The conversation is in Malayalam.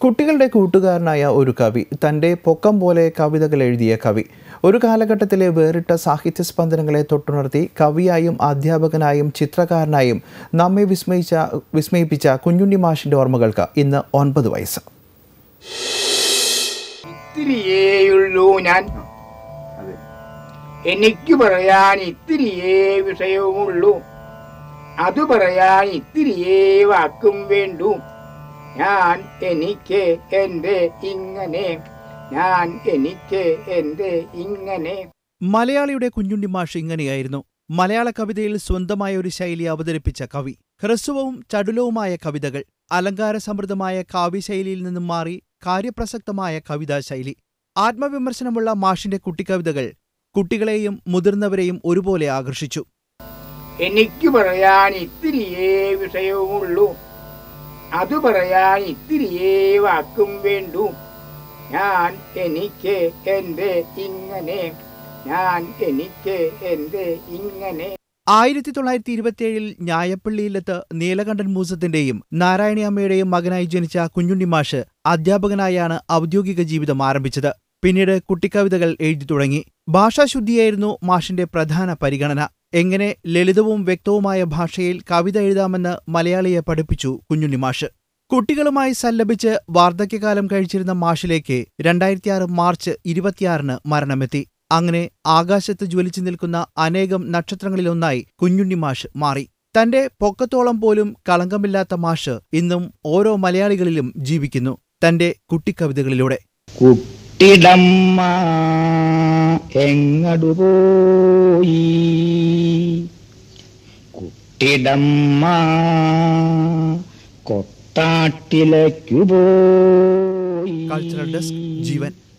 കുട്ടികളുടെ കൂട്ടുകാരനായ ഒരു കവി തൻ്റെ പൊക്കം പോലെ കവിതകൾ എഴുതിയ കവി ഒരു കാലഘട്ടത്തിലെ വേറിട്ട സാഹിത്യ സ്പന്ദനങ്ങളെ തൊട്ടുണർത്തി കവിയായും അധ്യാപകനായും ചിത്രകാരനായും നമ്മെ വിസ്മയിച്ച വിസ്മയിപ്പിച്ച കുഞ്ഞുണ്ണി മാഷിൻ്റെ ഓർമ്മകൾക്ക് ഇന്ന് ഒൻപത് വയസ്സ് ഇത്തിരിയേയുള്ളൂ ഞാൻ എനിക്ക് പറയാൻ ഇത്തിരിയേ വിഷയവുമുള്ളൂ അത് പറയാൻ ഇത്തിരിയേ വാക്കും വേണ്ടു ഞാൻ എനിക്ക് എൻ്റെ ഇങ്ങനെ ഞാൻ എനിക്ക് എൻ്റെ ഇങ്ങനെ മലയാളിയുടെ കുഞ്ഞുണ്ണി മാഷ് ഇങ്ങനെയായിരുന്നു മലയാള കവിതയിൽ സ്വന്തമായ ഒരു ശൈലി അവതരിപ്പിച്ച കവി ഹ്രസ്വവും ചടുലവുമായ കവിതകൾ അലങ്കാരസമൃദ്ധമായ കാവ്യശൈലിയിൽ നിന്നും മാറി കാര്യപ്രസക്തമായ കവിതാശൈലി ആത്മവിമർശനമുള്ള മാഷിന്റെ കുട്ടിക്കവിതകൾ കുട്ടികളെയും മുതിർന്നവരെയും ഒരുപോലെ ആകർഷിച്ചു എനിക്ക് പറയാൻ ഇത്തിരിയേ വിഷയവുമുള്ളൂ അത് പറയാൻ ഇത്തിരിയേ വാക്കും വേണ്ടു ഞാൻ എനിക്ക് എൻ്റെ ഇങ്ങനെ ഞാൻ എനിക്ക് എൻ്റെ ഇങ്ങനെ ആയിരത്തി തൊള്ളായിരത്തി ഇരുപത്തിയേഴിൽ ഞായപ്പള്ളിയിലെത്ത് നീലകണ്ഠൻ മൂസത്തിന്റെയും നാരായണിയമ്മയുടെയും മകനായി ജനിച്ച കുഞ്ഞുണ്ണി മാഷ് അധ്യാപകനായാണ് ഔദ്യോഗിക ജീവിതം ആരംഭിച്ചത് പിന്നീട് കുട്ടിക്കവിതകൾ എഴുതി തുടങ്ങി ഭാഷാശുദ്ധിയായിരുന്നു മാഷിന്റെ പ്രധാന പരിഗണന എങ്ങനെ ലളിതവും വ്യക്തവുമായ ഭാഷയിൽ കവിത എഴുതാമെന്ന് മലയാളിയെ പഠിപ്പിച്ചു കുഞ്ഞുണ്ണി മാഷ് കുട്ടികളുമായി സല്ലപിച്ച് വാർദ്ധക്യകാലം കഴിച്ചിരുന്ന മാഷിലേക്ക് രണ്ടായിരത്തിയാറ് മാർച്ച് ഇരുപത്തിയാറിന് മരണമെത്തി അങ്ങനെ ആകാശത്ത് ജ്വലിച്ചു നിൽക്കുന്ന അനേകം നക്ഷത്രങ്ങളിലൊന്നായി കുഞ്ഞുണ്ണി മാഷ് മാറി തന്റെ പൊക്കത്തോളം പോലും കളങ്കമില്ലാത്ത മാഷ് ഇന്നും ഓരോ മലയാളികളിലും ജീവിക്കുന്നു തന്റെ കുട്ടിക്കവിതകളിലൂടെ കുട്ടിടമ്മ എങ്ങടു പോയി കുട്ടിടമ്മ കൊട്ടാട്ടിലേക്കു പോയി കൾച്ചറൽ ഡെസ്ക് ജീവൻ